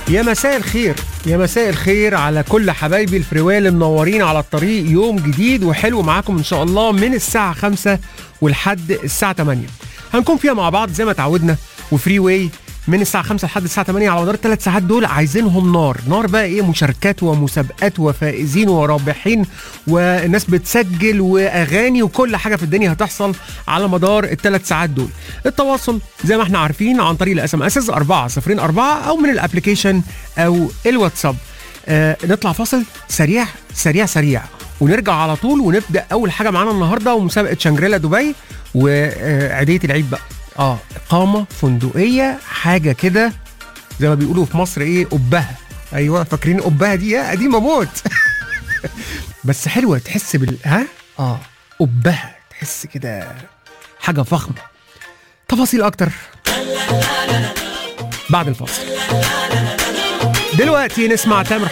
يا مساء الخير يا مساء الخير على كل حبايبي الفريوال منورين على الطريق يوم جديد وحلو معاكم ان شاء الله من الساعة 5 ولحد الساعة 8 هنكون فيها مع بعض زي ما تعودنا وفري واي من الساعة 5 لحد الساعة 8 على مدار الثلاث ساعات دول عايزينهم نار، نار بقى ايه مشاركات ومسابقات وفائزين ورابحين والناس بتسجل واغاني وكل حاجة في الدنيا هتحصل على مدار الثلاث ساعات دول. التواصل زي ما احنا عارفين عن طريق الاس ام اس 404 او من الابلكيشن او الواتساب. آه نطلع فاصل سريع سريع سريع ونرجع على طول ونبدا اول حاجه معانا النهارده ومسابقه شانجريلا دبي وعيديه العيد بقى اه اقامه فندقيه حاجه كده زي ما بيقولوا في مصر ايه قبها ايوه فاكرين قبها دي يا قديمه موت بس حلوه تحس بال ها اه قبها تحس كده حاجه فخمه تفاصيل اكتر بعد الفاصل دلوقتي نسمع تامر